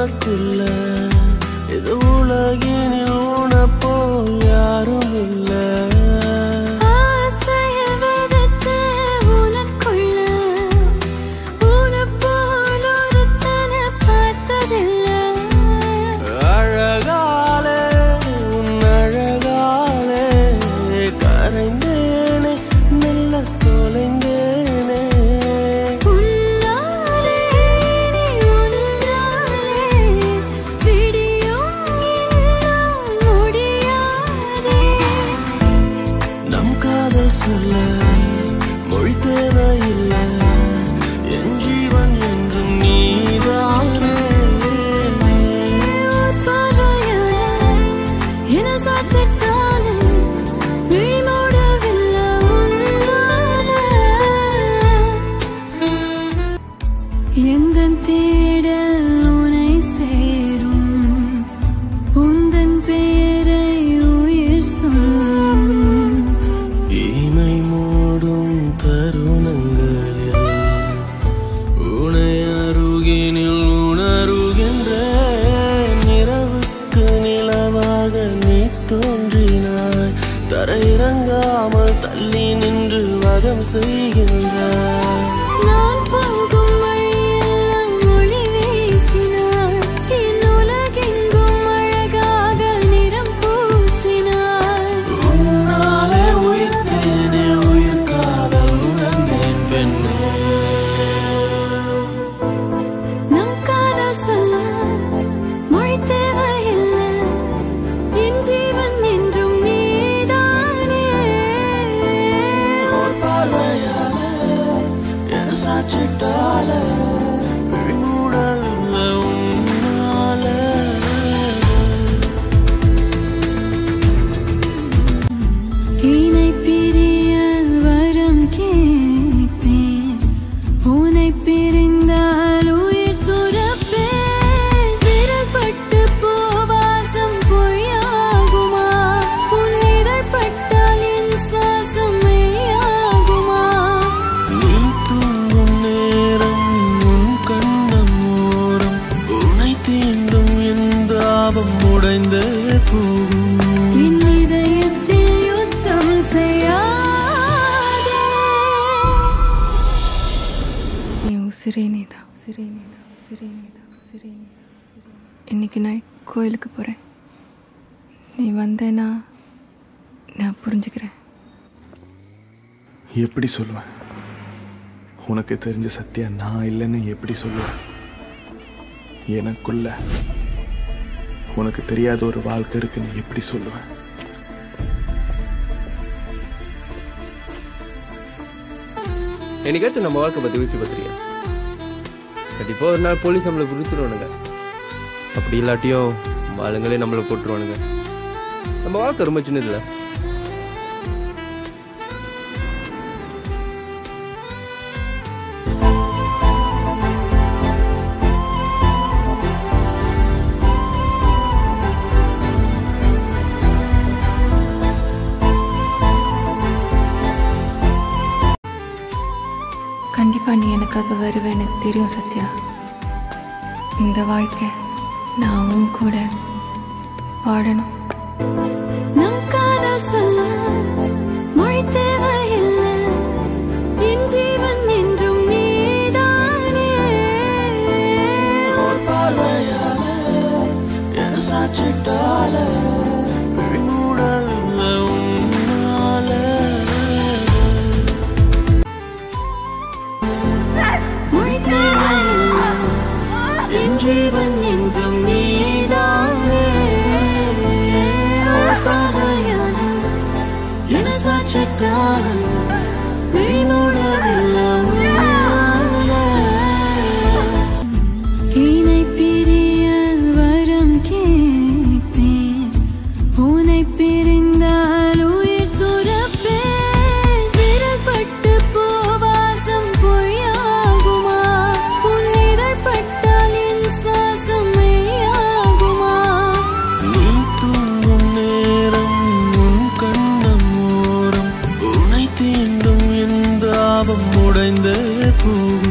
உனக்கில்ல இது உலகினில் உனப்போல் யாரும் இல்லை ஆசைய விதைச்ச உனக்குள்ள உனைப் போல் ஒருத்தனை பார்த்ததில்லை. அழகாலே உன் அழகாலே கரைந்தேனே மெல்ல தொலைந்தேனே உன்னாலே நீ உன்னாலே விடியும் இன்னும் முடியாதே. நம் காதல் சொல்ல மொழி தேவையில்லை என் ஜீவன் என்றும் நீதானே உன் பார்வையால என்னை சாய்ச்சிட்டாலே விழி மூடவில்லை உன்னால. எந்தன் தேடல் உனை சேரும் உந்தன் பேரை உயிர் சொல்லும் இமை மூடும் தருணங்களில் உனை அருகினில் உணருகின்றேன் இரவுக்கு நிலவாக நீ தோன்றினாய் தரையிறங்காமல் தள்ளி நின்று வதம் செய்கின்றாய் நான் போகும் வழியெல்லாம் ஒளி வீசினாய் என் உலகெங்கும் அழகாக நிறம் பூசினாய் உன்னாலே உயிர்த்தேனே உயிர் காதல் உணர்ந்தேன் பெண்ணே நம் காதல் சொல்ல மொழி தேவையில்லை என் ஜீவன் என்றும் நீதானே ஒரு பார்வையால என சாச்சிட்டால விழிமூடவில்லை உன்னால இணை பிரிய வரம் கேட்பேன் உனை பிரிந்தால் உயிர் துறப்பேன் விரல் பட்டு பூவாசம் பொய்யாகுமா உன் இதழ் பட்டால் என் சுவாசம் மெய்யாகுமா நீ தூங்கும் நேரம் உன் கண்ணம் ஓரம் உனை தீண்டும் எந்த ஆபம் உடைந்தே போகும் என் இதயத்தில் யுத்தம் செய்யாதே நீ உசிரே நீதான் உசிரே நீதான் உசிரே நீதான் உசிரே நீதான் உசிரே நீதான். இன்னைக்கு நைட் கோயிலுக்கு போகிறேன் நீ வந்தேன்னா நான் புரிஞ்சுக்கிறேன் எப்படி சொல்லுவேன் உனக்கு தெரிஞ்ச சத்தியா நான் இல்லைன்னு எப்படி சொல்லுவேன் எனக்குள்ள உனக்கு தெரியாத ஒரு வாழ்க்கை இருக்குன்னு எப்படி சொல்லுவேன் என்னைக்காச்சும் நம்ம வாழ்க்கை பற்றி யோசிச்சு பார்த்துருக்கியா கண்டிப்பாக ஒரு நாள் போலீஸ் நம்மளை பிடிச்சிருவானுங்க அப்படி இல்லாட்டியும் நம்ம ஆளுங்களே நம்மளை போட்டுருவானுங்க நம்ம வாழ்க்கை ரொம்ப சின்னதில்ல கண்டிப்பா நீ எனக்காக வருவேன் எனக்கு தெரியும் சத்யா இந்த வாழ்க்கை நான் உன் கூட வாழணும் நம் காதல் சொல்ல மொழி தேவையில்லை என் ஜீவன் என்றும் நீதானே ஒரு பார்வையால என சாச்சிட்டால விழிமூடவில்லை உன்னால மொழி தேவையில்லை என் ஜீவன் என்றும் நீதானே பார்வையால என சாட்சிட்டாலும் விழிமூடவில்லை உன்னால. இணை பிரிய வரம் கேட்பேன் உனை பிரிந்தால் உயிர் துறப்பேன் விரல் பட்டு பூவாசம் பொய்யாகுமா உன் இதழ் பட்டால் என் சுவாசம் மெய்யாகுமா நீ தூங்கும் நேரம் உன் கண்ணம் ஓரம் உனை தீண்டும் எந்த ஆபம் உடைந்தே போகும்